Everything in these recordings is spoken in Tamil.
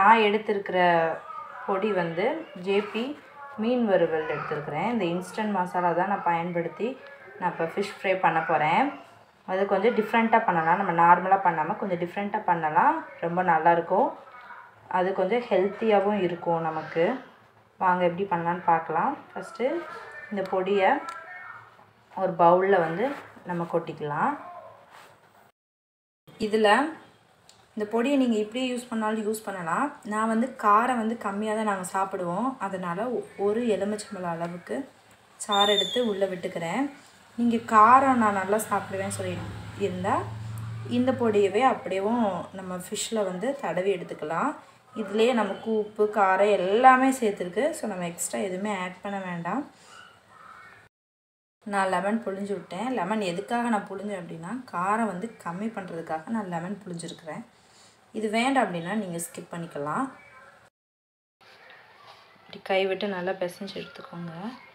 நான் எடுத்திருக்கிற பொடி வந்து ஜேபி மீன் வறுவல் எடுத்திருக்கிறேன் இந்த இன்ஸ்டன்ட் மசாலா தான் நான் பயன்படுத்தி நான் இப்போ ஃபிஷ் ஃப்ரை பண்ண போகிறேன் அது கொஞ்சம் டிஃப்ரெண்ட்டாக பண்ணலாம் நம்ம நார்மலாக பண்ணாமல் கொஞ்சம் டிஃப்ரெண்ட்டாக பண்ணலாம் ரொம்ப நல்லாயிருக்கும் அது கொஞ்சம் ஹெல்த்தியாகவும் இருக்கும் நமக்கு வாங்க எப்படி பண்ணலான்னு பார்க்கலாம் ஃபஸ்ட்டு இந்த பொடியை ஒரு பவுலில் வந்து நம்ம கொட்டிக்கலாம் இதில் இந்த பொடியை நீங்கள் இப்படியே யூஸ் பண்ணாலும் யூஸ் பண்ணலாம் நான் வந்து காரம் வந்து கம்மியாக தான் நாங்கள் சாப்பிடுவோம் அதனால் ஒரு எலுமிச்சம்பழம் அளவுக்கு சாறு எடுத்து உள்ளே விட்டுக்கிறேன் நீங்கள் காரம் நான் நல்லா சாப்பிடுவேன்னு சொல்லி இருந்தால் இந்த பொடியவே அப்படியேவும் நம்ம ஃபிஷ்ஷில் வந்து தடவி எடுத்துக்கலாம் இதுலேயே நமக்கு உப்பு காரம் எல்லாமே சேர்த்துருக்கு ஸோ நம்ம எக்ஸ்ட்ரா எதுவுமே ஆட் பண்ண வேண்டாம் நான் லெமன் புழிஞ்சு விட்டேன் லெமன் எதுக்காக நான் புழிஞ்சேன் அப்படின்னா காரம் வந்து கம்மி பண்ணுறதுக்காக நான் லெமன் புழிஞ்சிருக்கிறேன் இது வேண்டாம் அப்படின்னா நீங்கள் ஸ்கிப் பண்ணிக்கலாம் இப்படி கை விட்டு நல்லா பிசைஞ்சு எடுத்துக்கோங்க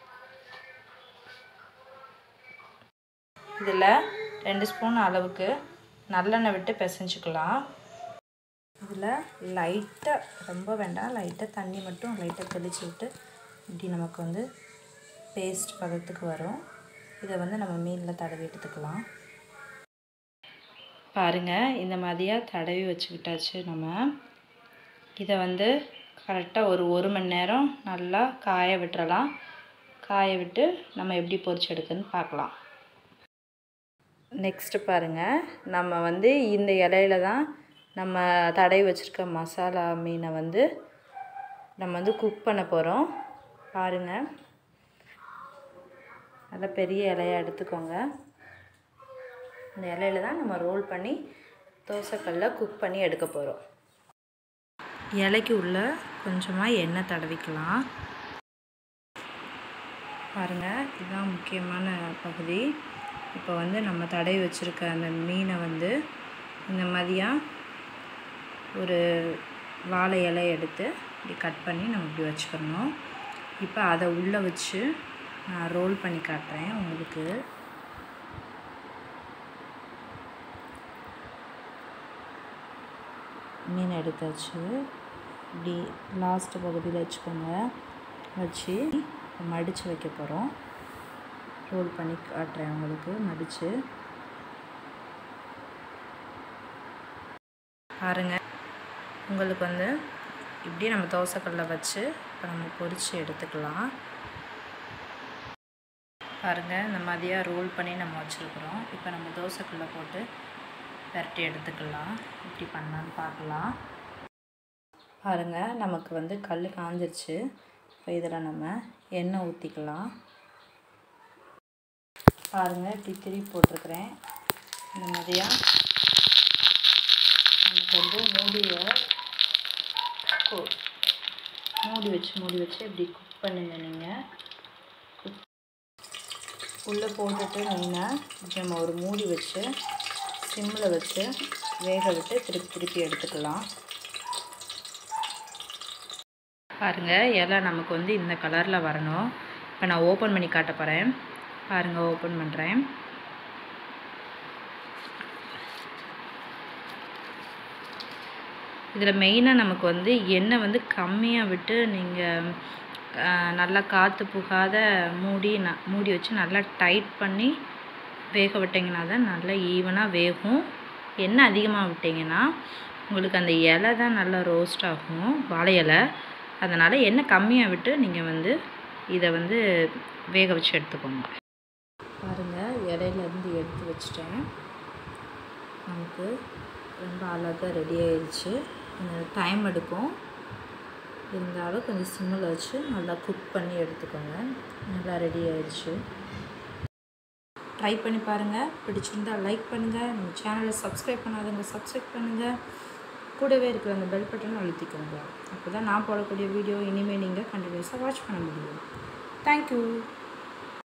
இதில் ரெண்டு ஸ்பூன் அளவுக்கு நல்லெண்ணெய் விட்டு பிசைஞ்சுக்கலாம் இதில் லைட்டாக ரொம்ப வேண்டாம் லைட்டாக தண்ணி மட்டும் லைட்டாக தெளித்து விட்டு இப்படி நமக்கு வந்து பேஸ்ட் பதத்துக்கு வரும் இதை வந்து நம்ம மீனில் தடவி எடுத்துக்கலாம் பாருங்கள் இந்த மாதிரியாக தடவி வச்சுக்கிட்டாச்சு நம்ம இதை வந்து கரெக்டாக ஒரு ஒரு மணி நேரம் நல்லா காய விட்டுறலாம் காய விட்டு நம்ம எப்படி பொரிச்சு எடுக்குன்னு பார்க்கலாம் நெக்ஸ்ட்டு பாருங்கள் நம்ம வந்து இந்த இலையில தான் நம்ம தடவி வச்சுருக்க மசாலா மீனை வந்து நம்ம வந்து குக் பண்ண போகிறோம் பாருங்கள் நல்லா பெரிய இலையாக எடுத்துக்கோங்க இந்த இலையில தான் நம்ம ரோல் பண்ணி தோசைக்கல்ல குக் பண்ணி எடுக்க போகிறோம் இலைக்கு உள்ள கொஞ்சமாக எண்ணெய் தடவிக்கலாம் பாருங்கள் இதுதான் முக்கியமான பகுதி இப்போ வந்து நம்ம தடவி வச்சுருக்க அந்த மீனை வந்து இந்த மாதிரியாக ஒரு வாழை இலை எடுத்து இப்படி கட் பண்ணி நம்ம இப்படி வச்சுக்கணும் இப்போ அதை உள்ளே வச்சு நான் ரோல் பண்ணி காட்டுறேன் உங்களுக்கு மீன் எடுத்தாச்சு இப்படி லாஸ்ட் பகுதியில் வச்சுக்கோங்க வச்சு மடித்து வைக்க போகிறோம் ரோல் பண்ணி காட்டுறேன் உங்களுக்கு மடித்து பாருங்கள் உங்களுக்கு வந்து இப்படி நம்ம தோசைக்கல்ல வச்சு இப்போ நம்ம பொரித்து எடுத்துக்கலாம் பாருங்கள் இந்த மாதிரியாக ரோல் பண்ணி நம்ம வச்சுருக்குறோம் இப்போ நம்ம தோசைக்கல்ல போட்டு பரட்டி எடுத்துக்கலாம் இப்படி பண்ணலான்னு பார்க்கலாம் பாருங்கள் நமக்கு வந்து கல் காஞ்சிருச்சு இப்போ இதில் நம்ம எண்ணெய் ஊற்றிக்கலாம் பாருங்கள் இப்படி திருப்பி போட்டிருக்கிறேன் இந்த மாதிரியாக நமக்கு வந்து மூடியை கு- மூடி வச்சு மூடி வச்சு இப்படி குக் பண்ணுங்க நீங்கள் குக் உள்ளே போட்டுட்டு மீனை இப்படி நம்ம ஒரு மூடி வச்சு சிம்மில் வச்சு வேக விட்டு திருப்பி திருப்பி எடுத்துக்கலாம் பாருங்கள் இலை நமக்கு வந்து இந்த கலரில் வரணும் இப்போ நான் ஓப்பன் பண்ணி காட்ட போகிறேன் பாருங்கள் ஓப்பன் பண்ணுறேன் இதில் மெயினாக நமக்கு வந்து எண்ணெய் வந்து கம்மியாக விட்டு நீங்கள் நல்லா காற்று புகாத மூடி ந மூடி வச்சு நல்லா டைட் பண்ணி வேக விட்டிங்கன்னா தான் நல்லா ஈவனாக வேகும் எண்ணெய் அதிகமாக விட்டிங்கன்னா உங்களுக்கு அந்த இலை தான் நல்லா ரோஸ்ட் ஆகும் வாழை இலை அதனால் எண்ணெய் கம்மியாக விட்டு நீங்கள் வந்து இதை வந்து வேக வச்சு எடுத்துக்கோங்க பாருங்கள் இலையிலேருந்து எடுத்து வச்சிட்டேன் நமக்கு ரொம்ப அழகாக ரெடி ஆயிடுச்சு கொஞ்சம் டைம் எடுக்கும் இருந்தாலும் கொஞ்சம் சிம்மில் வச்சு நல்லா குக் பண்ணி எடுத்துக்கோங்க நல்லா ரெடி ஆயிடுச்சு ட்ரை பண்ணி பாருங்கள் பிடிச்சிருந்தா லைக் பண்ணுங்கள் நம்ம சேனலை சப்ஸ்கிரைப் பண்ணாதவங்க சப்ஸ்கிரைப் பண்ணுங்கள் கூடவே இருக்கிற அந்த பெல் பட்டனை அழுத்திக்கோங்க அப்போ தான் நான் போடக்கூடிய வீடியோ இனிமேல் நீங்கள் கண்டினியூஸாக வாட்ச் பண்ண முடியும் தேங்க்யூ